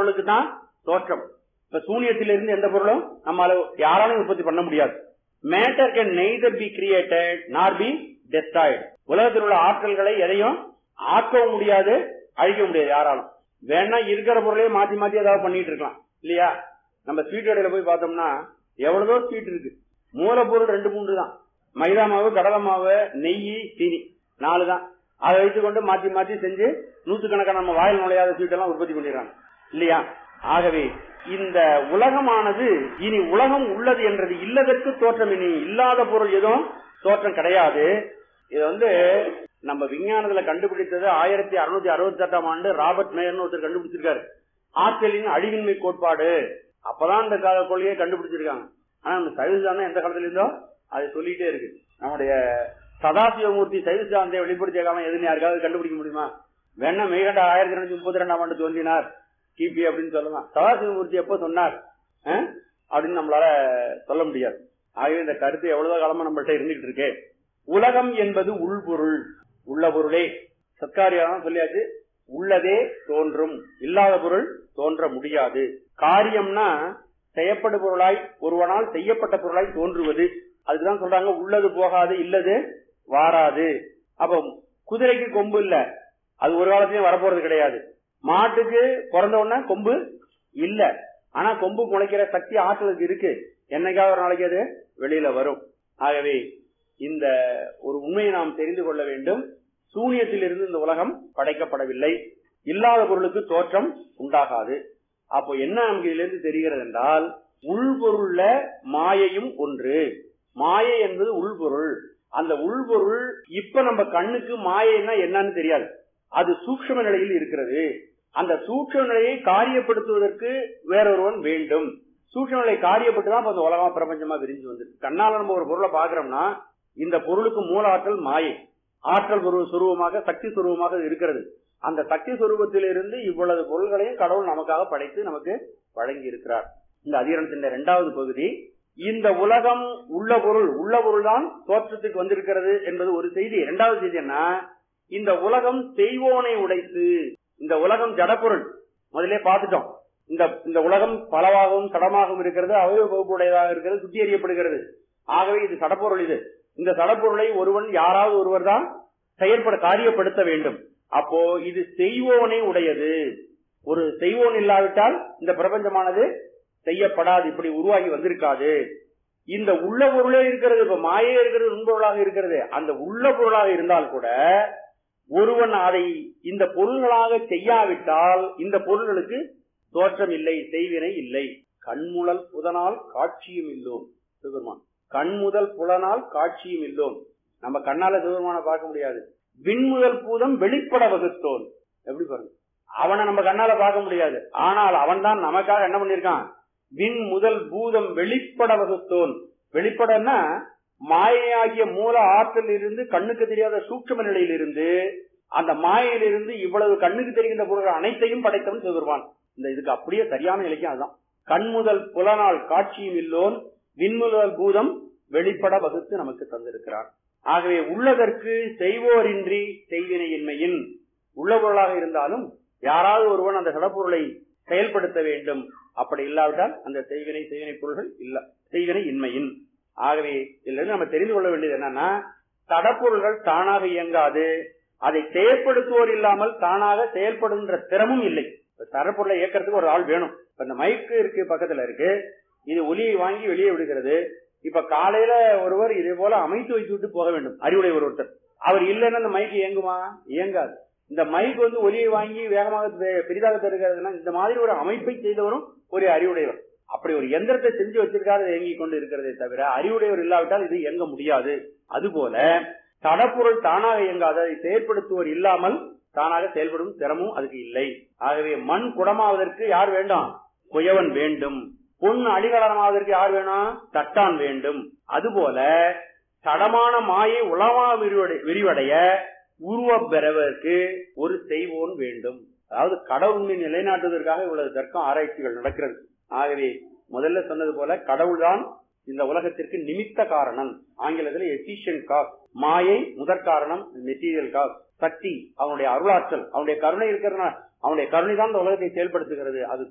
பொருளுக்கு தான் தோற்றம் இப்ப சூனியத்திலிருந்து எந்த பொருளும் நம்மால யாராலும் உற்பத்தி பண்ண முடியாது matter can neither be created nor be destroyed உலகத்தில் உள்ள ஆற்றல்களை எதையும் ஆக்கவும் முடியாது அழிக்க முடியாது யாராலும் வேணா இருக்கிற பொருளையே மாத்தி மாத்தி ஏதாவது பண்ணிட்டு இருக்கலாம் இல்லையா நம்ம ஸ்வீட் கடையில போய் பார்த்தோம்னா எவ்வளவோ ஸ்வீட் இருக்கு மூலப்பொருள் ரெண்டு மூன்று தான் மைதா மாவு கடலை மாவு நெய் சீனி நாலு தான் அதை வைத்துக்கொண்டு மாத்தி மாத்தி செஞ்சு நூத்துக்கணக்கான நம்ம வாயில் நுழையாத ஸ்வீட் எல்லாம் உற்பத்தி பண்ணிடுறாங்க இல்லையா ஆகவே இந்த உலகமானது இனி உலகம் உள்ளது என்றது இல்லதற்கு தோற்றம் இனி இல்லாத பொருள் எதுவும் தோற்றம் கிடையாது இது வந்து நம்ம விஞ்ஞானத்துல கண்டுபிடித்தது ஆயிரத்தி அறுநூத்தி அறுபத்தி எட்டாம் ஆண்டு ராபர்ட் மேயர்னு ஒருத்தர் கண்டுபிடிச்சிருக்காரு ஆற்றலின் அழிவின்மை கோட்பாடு அப்பதான் இந்த கா- கொள்கையை கண்டுபிடிச்சிருக்காங்க ஆனா அந்த சைவ சித்தாந்தம் எந்த காலத்துல இருந்தோ அது சொல்லிட்டே இருக்கு நம்முடைய சதாசிவமூர்த்தி சைவ சித்தாந்தை வெளிப்படுத்திய காலம் எதுன்னு யாருக்காவது கண்டுபிடிக்க முடியுமா வேணா மெய்கண்ட ஆயிரத்தி ரெண்டு முப்பத்தி ரெண்டாம் ஆண்டு தோன்றினார் கிபி அப்படின்னு சொல்லலாம் சதாசிவமூர்த்தி எப்போ சொன்னார் அஹ்? அப்படின்னு நம்மளால சொல்ல முடியாது ஆகவே இந்த கருத்து எவ்வளவு காலமா நம்மள்ட்ட இருந்துகிட்டு இருக்கு உலகம் என்பது உள்பொருள் உள்ள பொருளே சத்காரியம் சொல்லியாச்சு உள்ளதே தோன்றும் இல்லாத பொருள் தோன்ற முடியாது காரியம்னா செய்யப்பட்ட பொருளாய் ஒருவனால் செய்யப்பட்ட பொருளாய் தோன்றுவது அதுக்குதான் சொல்றாங்க உள்ளது போகாது இல்லது வாராது அப்ப குதிரைக்கு கொம்பு இல்ல அது ஒரு காலத்திலயும் வரப்போறது கிடையாது மாட்டுக்கு பிறந்த உடனே கொம்பு இல்ல ஆனா கொம்பு முளைக்கிற சக்தி ஆற்றலுக்கு இருக்கு என்னைக்காவது ஒரு நாளைக்கு அது வெளியில வரும் ஆகவே இந்த ஒரு உண்மையை நாம் தெரிந்து கொள்ள வேண்டும் சூனியத்திலிருந்து இந்த உலகம் படைக்கப்படவில்லை இல்லாத பொருளுக்கு தோற்றம் உண்டாகாது அப்போ என்ன நமக்கு இதுல இருந்து தெரிகிறது என்றால் உள்பொருள்ல மாயையும் ஒன்று மாயை என்பது உள்பொருள் அந்த உள்பொருள் இப்ப நம்ம கண்ணுக்கு மாயைன்னா என்னன்னு தெரியாது அது சூக்ஷ்ம நிலையில் இருக்கிறது அந்த சூக்ஷ்ம நிலையை காரியப்படுத்துவதற்கு வேறொருவன் வேண்டும் சூக்ஷ்ம நிலை காரியப்பட்டு தான் இப்ப இந்த உலகம் பிரபஞ்சமா விரிஞ்சு வந்திருக்கு கண்ணால நம்ம ஒரு பொருளை பாக்குறோம்னா இந்த பொருளுக்கு மூல ஆற்றல் மாயை ஆற்றல் பொருள் சுரூபமாக சக்தி சுரூபமாக இருக்கிறது அந்த சக்தி சுரூபத்திலிருந்து இவ்வளவு பொருள்களையும் கடவுள் நமக்காக படைத்து நமக்கு வழங்கி இருக்கிறார் இந்த அதிகரணத்தின் இரண்டாவது பகுதி இந்த உலகம் உள்ள பொருள் உள்ள பொருள் தான் தோற்றத்துக்கு வந்திருக்கிறது என்பது ஒரு செய்தி இரண்டாவது செய்தி என்ன இந்த உலகம் செய்வோனை உடைத்து இந்த உலகம் ஜடப்பொருள் முதல்ல பார்த்துட்டோம் இந்த இந்த உலகம் பலவாகவும் சடமாகவும் இருக்கிறது அவயவ பகுப்புடையதாக இருக்கிறது சுத்தி எறியப்படுகிறது ஆகவே இது சடப்பொருள் இது இந்த சடப்பொருளை ஒருவன் யாராவது ஒருவர் தான் செயற்பட காரியப்படுத்த வேண்டும் அப்போ இது செய்வோனை உடையது ஒரு செய்வோன் இல்லாவிட்டால் இந்த பிரபஞ்சமானது செய்யப்படாது இப்படி உருவாகி வந்திருக்காது இந்த உள்ள பொருளே இருக்கிறது இப்ப மாயே இருக்கிறது உண்பொருளாக இருக்கிறது அந்த உள்ள பொருளாக இருந்தால் கூட ஒருவன் அதை இந்த பொருள்களாக செய்யாவிட்டால் இந்த பொருள்களுக்கு தோற்றம் இல்லை செய்வினை இல்லை கண்முழல் புதனால் காட்சியும் இல்லோம் சிவபெருமான் கண்முதல் புலனால் காட்சியும் இல்லோம் நம்ம கண்ணால சிவபெருமான பார்க்க முடியாது விண்முதல் பூதம் வெளிப்பட வகுத்தோன் எப்படி பாருங்க அவனை நம்ம கண்ணால பார்க்க முடியாது ஆனால் அவன் தான் நமக்காக என்ன பண்ணிருக்கான் விண் முதல் பூதம் வெளிப்பட வகுத்தோன் வெளிப்படன்னா மாயையாகிய மூல ஆற்றல் இருந்து கண்ணுக்கு தெரியாத சூட்சம நிலையில் இருந்து அந்த மாயையிலிருந்து இவ்வளவு கண்ணுக்கு தெரிகின்ற பொருள்கள் அனைத்தையும் படைத்தவன் சிவபெருமான் இந்த இதுக்கு அப்படியே சரியான இலக்கியம் அதுதான் கண் முதல் புலனால் காட்சியும் இல்லோன் விண்முதல் பூதம் வெளிப்பட வகுத்து நமக்கு தந்திருக்கிறார் ஆகவே உள்ளதற்கு செய்வோரின்றி செய்வினையின்மையின் உள்ள பொருளாக இருந்தாலும் யாராவது ஒருவன் அந்த சடப்பொருளை செயல்படுத்த வேண்டும் அப்படி இல்லாவிட்டால் அந்த செய்வினை செய்வினை பொருள்கள் இல்ல செய்வினை இன்மையின் ஆகவே இதிலிருந்து நம்ம தெரிந்து கொள்ள வேண்டியது என்னன்னா தடப்பொருள்கள் தானாக இயங்காது அதை செயற்படுத்துவோர் இல்லாமல் தானாக செயல்படுகின்ற திறமும் இல்லை இப்ப தடப்பொருளை இயக்கிறதுக்கு ஒரு ஆள் வேணும் இப்ப இந்த மைக்கு இருக்கு பக்கத்துல இருக்கு இது ஒலியை வாங்கி வெளியே விடுகிறது இப்ப காலையில ஒருவர் இதே போல அமைத்து வைத்து விட்டு போக வேண்டும் அறிவுடைய ஒரு ஒருத்தர் அவர் இல்லைன்னா இந்த மைக் இயங்குமா இயங்காது இந்த மைக் வந்து ஒலியை வாங்கி வேகமாக பெ- பெரிதாக தருகிறதுனா இந்த மாதிரி ஒரு அமைப்பை செய்தவரும் ஒரு அறிவுடையவர் அப்படி ஒரு எந்திரத்தை செஞ்சு வச்சிருக்காரு அது இயங்கிக் கொண்டு இருக்கிறதே தவிர அறிவுடையவர் இல்லாவிட்டால் இது இயங்க முடியாது அதுபோல தடப்பொருள் தானாக இயங்காது அதை செயற்படுத்துவோர் இல்லாமல் தானாக செயல்படும் திறமும் அதுக்கு இல்லை ஆகவே மண் குடமாவதற்கு யார் வேண்டாம் குயவன் வேண்டும் பொன் அடிகளமாவதற்கு யார் வேணும் தட்டான் வேண்டும் அதுபோல தடமான மாயை உலமா விரிவடை- விரிவடைய உருவப் பெறவதற்கு ஒரு செய்வோன் வேண்டும் அதாவது கடவுளை நிலைநாட்டுவதற்காக இவ்வளவு தர்க்கம் ஆராய்ச்சிகள் நடக்கிறது ஆகவே முதல்ல சொன்னது போல கடவுள்தான் இந்த உலகத்திற்கு நிமித்த காரணம் ஆங்கிலத்தில் எசிஷியன் காஸ் மாயை முதற் காரணம் மெட்டீரியல் காஸ் சக்தி அவனுடைய அருளாற்றல் அவனுடைய கருணை இருக்கிறதுனால அவனுடைய கருணை தான் இந்த உலகத்தை செயல்படுத்துகிறது அது